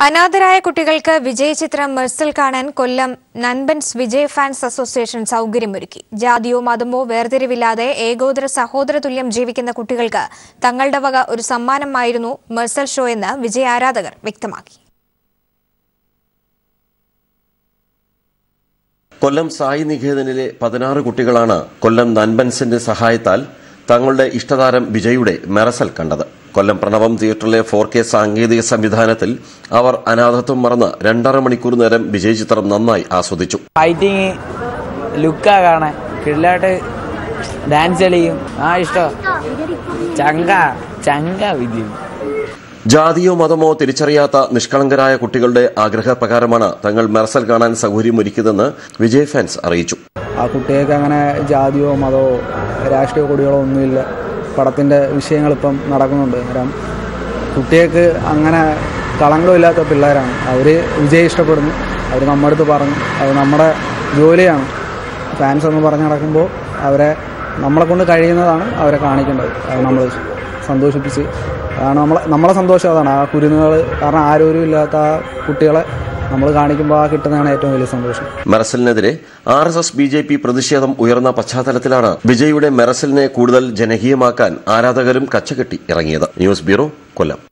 അനാഥരായ കുട്ടികൾക്ക് വിജയ് ചിത്രം മെർസൽ കാണാൻ കൊല്ലം നൻപൻസ് വിജയ് ഫാൻസ് അസോസിയേഷൻ സൗകര്യമൊരുക്കി ജാതിയോ മതമോ വേർതിരിവില്ലാതെ ഏകോദര സഹോദര തുല്യം ജീവിക്കുന്ന കുട്ടികൾക്ക് തങ്ങളുടെ വക ഒരു സമ്മാനമായിരുന്നു മെർസൽ ഷോ എന്ന് വിജയ് ആരാധകർ വ്യക്തമാക്കി കൊല്ലം സായി നികേതനിലെ പതിനാറ് കുട്ടികളാണ് കൊല്ലം നൻപൻസിന്റെ സഹായത്താൽ തങ്ങളുടെ ഇഷ്ടതാരം വിജയുടെ മെറസൽ കണ്ടത് കൊല്ലം പ്രണവം തിയേറ്ററിലെ ഫോർ കെ സാങ്കേതിക സംവിധാനത്തിൽ അവർ അനാഥത്വം മറന്ന് രണ്ടര മണിക്കൂർ നേരം വിജയ് ചിത്രം നന്നായി ആസ്വദിച്ചു ഫൈറ്റിങ് ലുക്കാ കാണാൻ കിടിലായിട്ട് ഡാൻസ് കളിയും ആ ഇഷ്ടം ചങ്ക ചങ്ക വിദ്യ ജാതിയോ മതമോ തിരിച്ചറിയാത്ത നിഷ്കളങ്കരായ കുട്ടികളുടെ ആഗ്രഹപ്രകാരമാണ് തങ്ങൾ മെറസൽ കാണാൻ സൗകര്യമൊരുക്കിയതെന്ന് വിജയ് ഫാൻസ് അറിയിച്ചു ആ കുട്ടികൾക്ക് അങ്ങനെ ജാതിയോ മതമോ രാഷ്ട്രീയ കൊടികളോ ഒന്നുമില്ല പടത്തിൻ്റെ വിഷയങ്ങളിപ്പം നടക്കുന്നുണ്ട് അന്നേരം കുട്ടികൾക്ക് അങ്ങനെ കളങ്കമില്ലാത്ത പിള്ളേരാണ് അവർ വിജയ് ഇഷ്ടപ്പെടുന്നു അവർ നമ്മുടെ അടുത്ത് പറഞ്ഞു അത് നമ്മുടെ ജോലിയാണ് ഫാൻസ് എന്ന് പറഞ്ഞ് നടക്കുമ്പോൾ അവരെ നമ്മളെ കൊണ്ട് കഴിയുന്നതാണ് അവരെ കാണിക്കേണ്ടത് അത് നമ്മൾ സന്തോഷിപ്പിച്ച് അതാണ് നമ്മളെ നമ്മളെ സന്തോഷം അതാണ് ആ കുരുന്നുകൾ കാരണം ആരോരും ഇല്ലാത്ത ആ കുട്ടികളെ നമ്മൾ കാണിക്കുമ്പോൾ ആ കിട്ടുന്നതാണ് ഏറ്റവും വലിയ സന്തോഷം മെറസലിനെതിരെ R S S B J P പ്രതിഷേധം ഉയർന്ന പശ്ചാത്തലത്തിലാണ് വിജയുടെ മെറസലിനെ കൂടുതൽ ജനകീയമാക്കാൻ ആരാധകരും കച്ചകെട്ടി ഇറങ്ങിയത് ന്യൂസ് ബ്യൂറോ കൊല്ലം